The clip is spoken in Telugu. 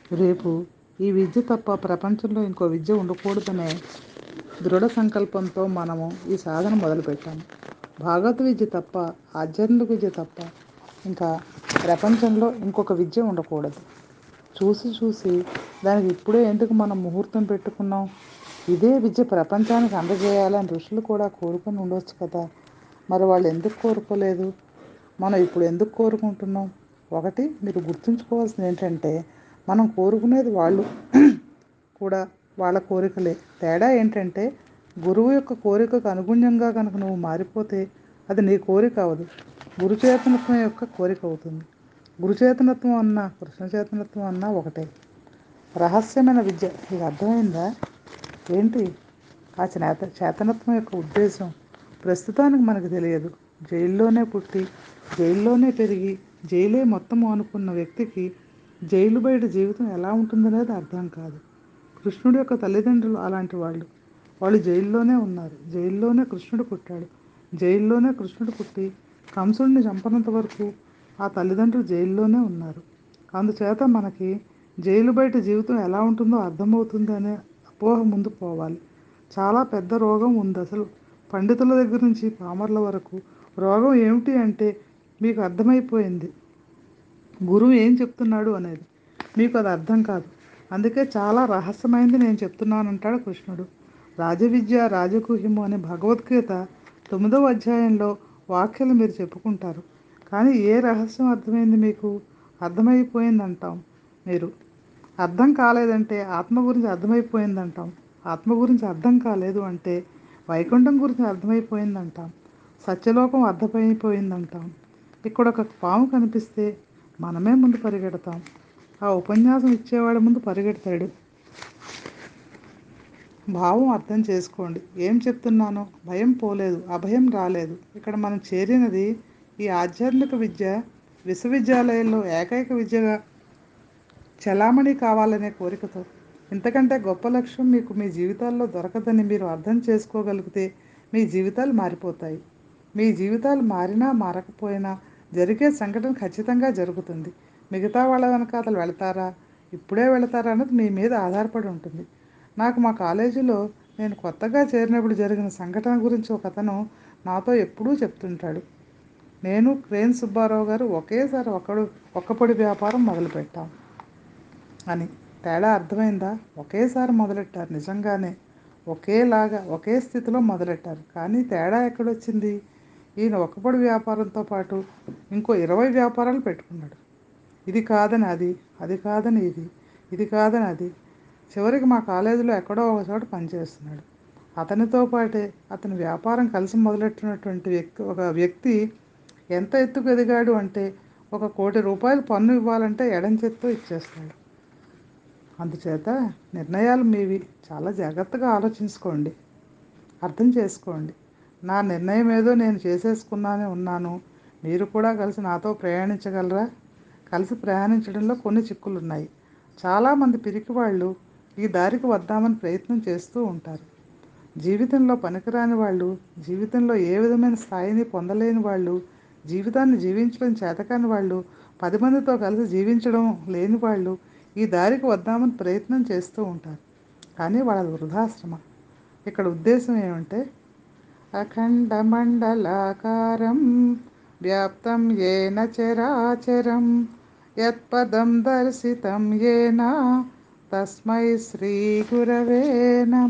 రేపు ఈ విద్య తప్ప ప్రపంచంలో ఇంకో విద్య ఉండకూడదనే దృఢ సంకల్పంతో మనము ఈ సాధన మొదలుపెట్టాము భాగవత విద్య తప్ప ఆధ్యాత్మిక విద్య తప్ప ఇంకా ప్రపంచంలో ఇంకొక విద్య ఉండకూడదు చూసి చూసి దానికి ఇప్పుడే ఎందుకు మనం ముహూర్తం పెట్టుకున్నాం ఇదే విద్య ప్రపంచానికి అందజేయాలని ఋషులు కూడా కోరుకొని ఉండొచ్చు కదా మరి వాళ్ళు ఎందుకు కోరుకోలేదు మనం ఇప్పుడు ఎందుకు కోరుకుంటున్నాం ఒకటి మీరు గుర్తుంచుకోవాల్సింది ఏంటంటే మనం కోరుకునేది వాళ్ళు కూడా వాళ్ళ కోరికలే తేడా ఏంటంటే గురువు యొక్క కోరికకు అనుగుణ్యంగా కనుక నువ్వు మారిపోతే అది నీ కోరిక అవదు గురుచేతనత్వం యొక్క కోరిక అవుతుంది గురుచేతనత్వం అన్న కృష్ణ చేతనత్వం అన్న ఒకటే రహస్యమైన విద్య ఇది అర్థమైందా ఏంటి ఆ చేత చేతనత్వం యొక్క ఉద్దేశం ప్రస్తుతానికి మనకు తెలియదు జైల్లోనే పుట్టి జైల్లోనే పెరిగి జైలే మొత్తము అనుకున్న వ్యక్తికి జైలు బయట జీవితం ఎలా ఉంటుందనేది అర్థం కాదు కృష్ణుడి యొక్క తల్లిదండ్రులు అలాంటి వాళ్ళు వాళ్ళు జైల్లోనే ఉన్నారు జైల్లోనే కృష్ణుడు పుట్టాడు జైల్లోనే కృష్ణుడు పుట్టి కంసుడిని చంపనంత వరకు ఆ తల్లిదండ్రులు జైల్లోనే ఉన్నారు అందుచేత మనకి జైలు బయట జీవితం ఎలా ఉంటుందో అర్థమవుతుంది అనే అపోహ ముందు పోవాలి చాలా పెద్ద రోగం ఉంది అసలు పండితుల దగ్గర నుంచి పామర్ల వరకు రోగం ఏమిటి అంటే మీకు అర్థమైపోయింది గురువు ఏం చెప్తున్నాడు అనేది మీకు అది అర్థం కాదు అందుకే చాలా రహస్యమైంది నేను చెప్తున్నాను అంటాడు కృష్ణుడు రాజవిద్య రాజగుహ్యము అనే భగవద్గీత తొమ్మిదవ అధ్యాయంలో వాక్యాలు మీరు చెప్పుకుంటారు కానీ ఏ రహస్యం అర్థమైంది మీకు అర్థమైపోయింది అంటాం మీరు అర్థం కాలేదంటే ఆత్మ గురించి అర్థమైపోయింది అంటాం ఆత్మ గురించి అర్థం కాలేదు అంటే వైకుంఠం గురించి అర్థమైపోయింది అంటాం సత్యలోకం అర్థమైపోయింది అంటాం ఇక్కడ ఒక పాము కనిపిస్తే మనమే ముందు పరిగెడతాం ఆ ఉపన్యాసం ఇచ్చేవాడి ముందు పరిగెడతాడు భావం అర్థం చేసుకోండి ఏం చెప్తున్నానో భయం పోలేదు అభయం రాలేదు ఇక్కడ మనం చేరినది ఈ ఆధ్యాత్మిక విద్య విశ్వవిద్యాలయంలో ఏకైక విద్యగా చలామణి కావాలనే కోరికతో ఇంతకంటే గొప్ప లక్ష్యం మీకు మీ జీవితాల్లో దొరకదని మీరు అర్థం చేసుకోగలిగితే మీ జీవితాలు మారిపోతాయి మీ జీవితాలు మారినా మారకపోయినా జరిగే సంఘటన ఖచ్చితంగా జరుగుతుంది మిగతా వాళ్ళ వెనక అతను వెళతారా ఇప్పుడే వెళతారా అన్నది మీ మీద ఆధారపడి ఉంటుంది నాకు మా కాలేజీలో నేను కొత్తగా చేరినప్పుడు జరిగిన సంఘటన గురించి ఒక అతను నాతో ఎప్పుడూ చెప్తుంటాడు నేను క్రేన్ సుబ్బారావు గారు ఒకేసారి ఒకడు ఒక్కపొడి వ్యాపారం మొదలుపెట్టాం అని తేడా అర్థమైందా ఒకేసారి మొదలెట్టారు నిజంగానే ఒకేలాగా ఒకే స్థితిలో మొదలెట్టారు కానీ తేడా ఎక్కడొచ్చింది ఈయన ఒక్కపొడి వ్యాపారంతో పాటు ఇంకో ఇరవై వ్యాపారాలు పెట్టుకున్నాడు ఇది కాదని అది అది కాదని ఇది ఇది కాదని అది చివరికి మా కాలేజీలో ఎక్కడో ఒక చోట పనిచేస్తున్నాడు అతనితో పాటే అతని వ్యాపారం కలిసి మొదలెట్టినటువంటి వ్యక్తి ఒక వ్యక్తి ఎంత ఎత్తుకు ఎదిగాడు అంటే ఒక కోటి రూపాయలు పన్ను ఇవ్వాలంటే ఎడం చేత్తో ఇచ్చేస్తాడు అందుచేత నిర్ణయాలు మీవి చాలా జాగ్రత్తగా ఆలోచించుకోండి అర్థం చేసుకోండి నా నిర్ణయం ఏదో నేను చేసేసుకున్నానే ఉన్నాను మీరు కూడా కలిసి నాతో ప్రయాణించగలరా కలిసి ప్రయాణించడంలో కొన్ని చిక్కులు ఉన్నాయి చాలామంది పిరికి వాళ్ళు ఈ దారికి వద్దామని ప్రయత్నం చేస్తూ ఉంటారు జీవితంలో పనికిరాని వాళ్ళు జీవితంలో ఏ విధమైన స్థాయిని పొందలేని వాళ్ళు జీవితాన్ని జీవించడం చేతకాని వాళ్ళు పది మందితో కలిసి జీవించడం లేని వాళ్ళు ఈ దారికి వద్దామని ప్రయత్నం చేస్తూ ఉంటారు కానీ వాళ్ళ వృధాశ్రమ ఇక్కడ ఉద్దేశం ఏమంటే అఖండ మండలాకారం వ్యాప్తం ఏన చరాచరం యత్పదం దర్శితం ఏన తస్మై శ్రీ గురవే నమ